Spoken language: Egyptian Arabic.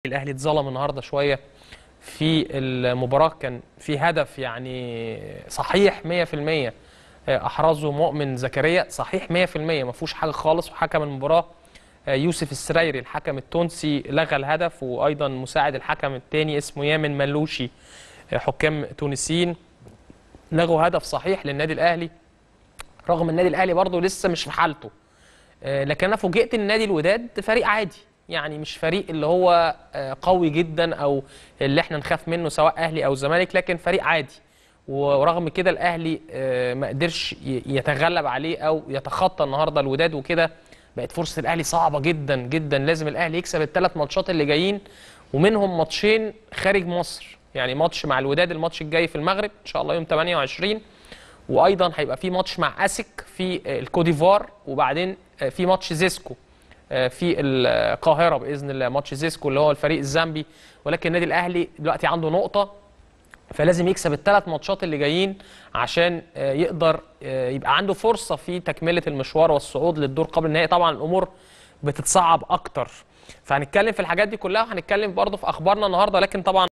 الاهلي اتظلم النهارده شويه في المباراه كان في هدف يعني صحيح 100% احرزه مؤمن زكريا صحيح 100% ما فيهوش حاجه خالص وحكم المباراه يوسف السرايري الحكم التونسي لغى الهدف وايضا مساعد الحكم الثاني اسمه يامن ملوشي حكام تونسيين لغوا هدف صحيح للنادي الاهلي رغم النادي الاهلي برضه لسه مش في حالته لكن انا فوجئت ان نادي الوداد فريق عادي يعني مش فريق اللي هو قوي جدا او اللي احنا نخاف منه سواء اهلي او زمالك لكن فريق عادي ورغم كده الاهلي ما قدرش يتغلب عليه او يتخطى النهارده الوداد وكده بقت فرصه الاهلي صعبه جدا جدا لازم الاهلي يكسب الثلاث ماتشات اللي جايين ومنهم ماتشين خارج مصر يعني ماتش مع الوداد الماتش الجاي في المغرب ان شاء الله يوم 28 وايضا هيبقى في ماتش مع اسك في الكوديفوار وبعدين في ماتش زيسكو في القاهره باذن الله ماتش زيسكو اللي هو الفريق الزامبي ولكن النادي الاهلي دلوقتي عنده نقطه فلازم يكسب الثلاث ماتشات اللي جايين عشان يقدر يبقى عنده فرصه في تكمله المشوار والصعود للدور قبل النهائي طبعا الامور بتتصعب اكتر فهنتكلم في الحاجات دي كلها وهنتكلم برضه في اخبارنا النهارده لكن طبعا